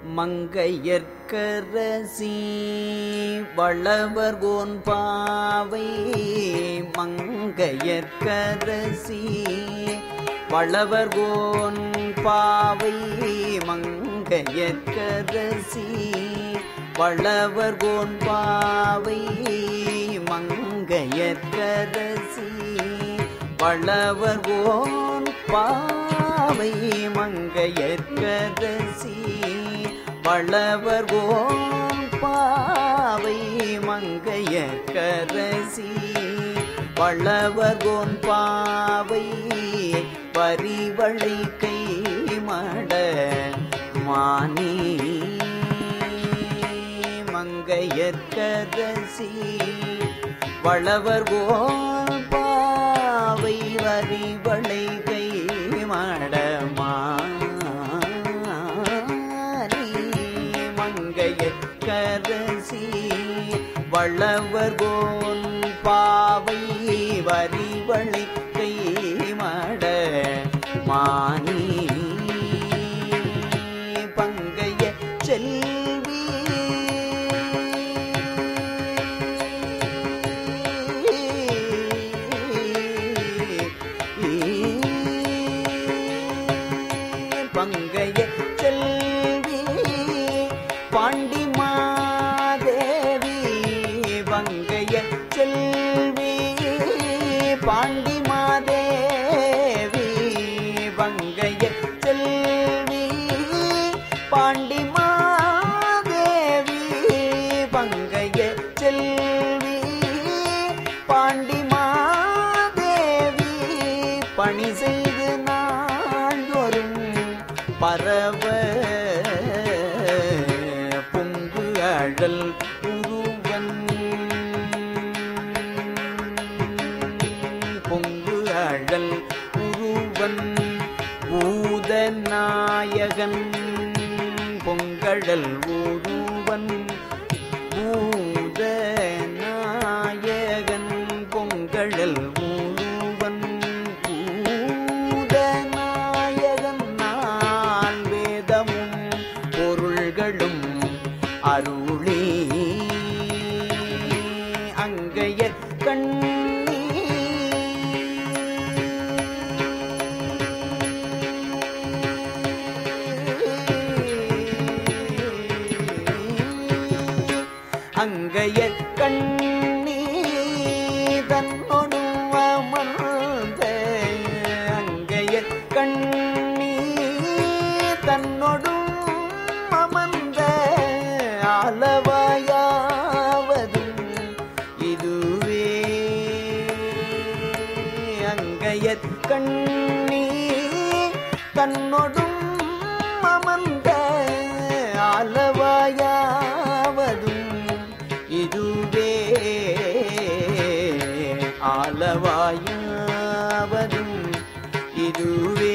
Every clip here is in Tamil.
மங்கையற்கரசி வளவர்கோன் பாவை மங்கையற்கரசி வளவர்கோன் பாவை மங்கையற்கரசி வளவர்கோன் பாவை மங்கையற்கரசி வளவர்கோன் பாவை மங்கையற்கரசி வளவர்கோன் பாவை மங்கையற்கரசி வளவர்கோன் பாவை பரிவளை கை மட மானி மங்கையற்கரசி வளவர்கோன் பாவை வரிவளை கை மடமானி மங்கையற்கரசி வளவர்கோன் பாவை வரிவளை கை மட மானி பங்கைய செல்வி பங்கைய செல்வி பாண்டி மாதேவி பங்கைய செல்வி பாண்டி மாதேவி பங்கைய செல்வி பாண்டி மாதேவி பங்கைய செல்வி பாண்டி மாதேவி பணி செய்து நாள்தோறும் பரவ பொங்கு அழல் உருவன் பொங்கு அழல் உருவன் பூதநாயகன் பொங்கழல் உருவன் பூதநாயகன் பொங்கழல் உருவன் பூதநாயகன் நான் வேதமும் பொருள்களும் அருளே அங்கைய கண்ணீ அங்கைய கண்ணீ தன்னொடு அமர்ந்த அங்கைய கண்ணீ தன்னொடு அமர்ந்த ஆலவாயாவதும் இதுவே அங்கைய கண்ணீ தன்னொடும் அமர்ந்த ஆலவாயாவதும் இதுவே ஆலவாயாவதும் இதுவே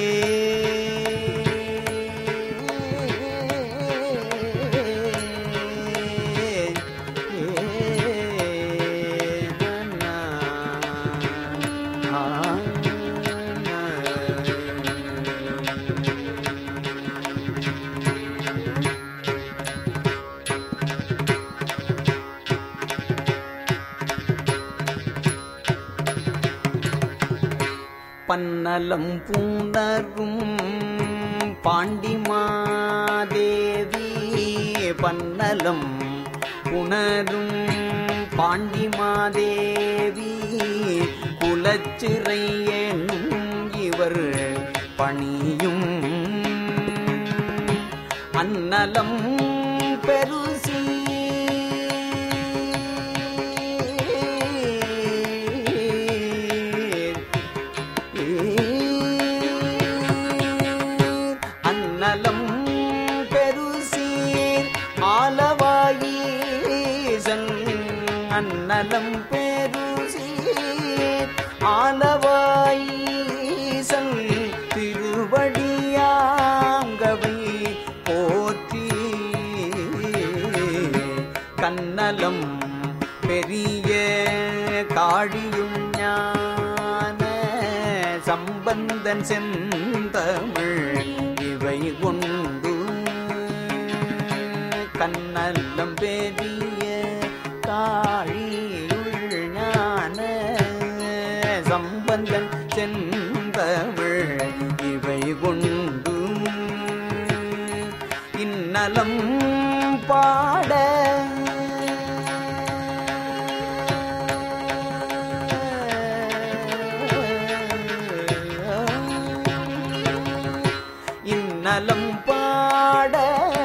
பன்னலம் பூணரும் பாண்டிமாதேவி பன்னலம் புணரும் பாண்டிமாதேவி குலச்சிறை எனும் இவர் பணியும் அன்னலம் பெருசி அன்னலம் பெருசீர் ஆலவாயீசன் அன்னலம் பெருசீர் ஆலவாயீசன் திருவடியாங்கவை போற்றி கன்னலம் பெரிய காழியும் ஞான சம்பந்தன் செந்தமிழ் இவை கொண்டு கண்ணல்லம் பெரிய காழியுள் ஞான சம்பந்தன் செந்தமிழ் இவை கொண்டு இன்னலம் பாட இன்னலம் பாட